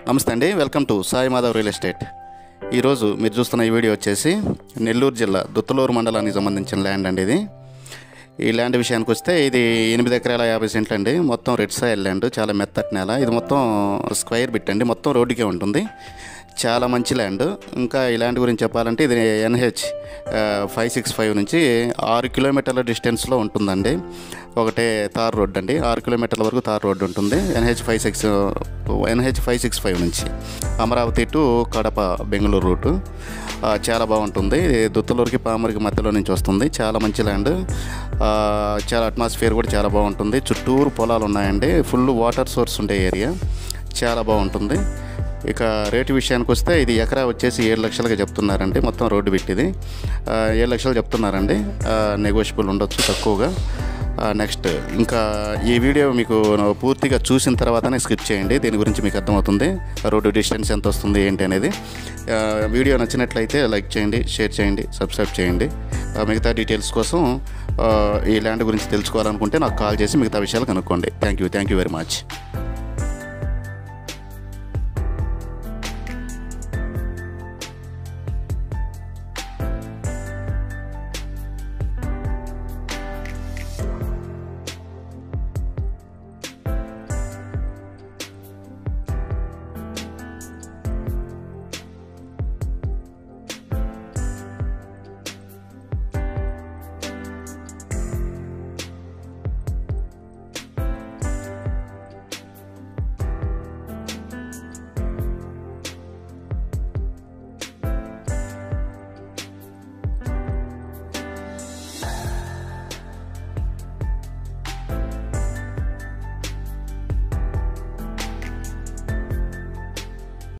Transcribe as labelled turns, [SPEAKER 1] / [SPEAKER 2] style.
[SPEAKER 1] నమస్తే అండి welcome to Sai Madhav real estate ఈరోజు మీరు చూస్తున్న ఈ వీడియో వచ్చేసి నెల్లూరు జిల్లా దుత్తలూరు మండలానికి సంబంధించిన ల్యాండ్ అండి ఇది ఈ ల్యాండ్ విషయానికి వస్తే ఇది ఎనిమిది ఎకరాల యాభై సెంట్లు అండి మొత్తం రెడ్ సాయిల్ ల్యాండ్ చాలా మెత్తటి నేల ఇది మొత్తం స్క్వైర్ బిట్ అండి మొత్తం రోడ్డుకే ఉంటుంది చాలా మంచి ల్యాండ్ ఇంకా ఈ ల్యాండ్ గురించి చెప్పాలంటే ఇది ఎన్హెచ్ ఫైవ్ సిక్స్ ఫైవ్ నుంచి ఆరు కిలోమీటర్ల డిస్టెన్స్లో ఉంటుందండి ఒకటే తార్ రోడ్ అండి ఆరు కిలోమీటర్ల వరకు తార్ రోడ్ ఉంటుంది NH five six NH five six five నుంచి అమరావతి టు కడప బెంగళూరు రూటు ఆ, చాలా బాగుంటుంది ఇది దుత్తలూరుకి పామరికి మధ్యలో నుంచి వస్తుంది చాలా మంచి ల్యాండ్ ఆ, చాలా అట్మాస్ఫియర్ కూడా చాలా బాగుంటుంది చుట్టూరు పొలాలు ఉన్నాయండి ఫుల్ వాటర్ సోర్స్ ఉండే ఏరియా చాలా బాగుంటుంది ఇక రేటు విషయానికి వస్తే ఇది ఎకరా వచ్చేసి ఏడు లక్షలుగా చెప్తున్నారండి మొత్తం రోడ్డు పెట్టిది ఆ, ఏడు లక్షలు చెప్తున్నారండి నెగోషియబుల్ ఉండొచ్చు తక్కువగా నెక్స్ట్ ఇంకా ఈ వీడియో మీకు పూర్తిగా చూసిన తర్వాతనే స్కిప్ చేయండి దీని గురించి మీకు అర్థమవుతుంది రోడ్డు డిస్టెన్స్ ఎంత వస్తుంది ఏంటి అనేది ఆ, వీడియో నచ్చినట్లయితే లైక్ చేయండి షేర్ చేయండి సబ్స్క్రైబ్ చేయండి ఆ, మిగతా డీటెయిల్స్ కోసం ఆ, ఈ ల్యాండ్ గురించి తెలుసుకోవాలనుకుంటే నాకు కాల్ చేసి మిగతా విషయాలు కనుక్కోండి thank you thank you very much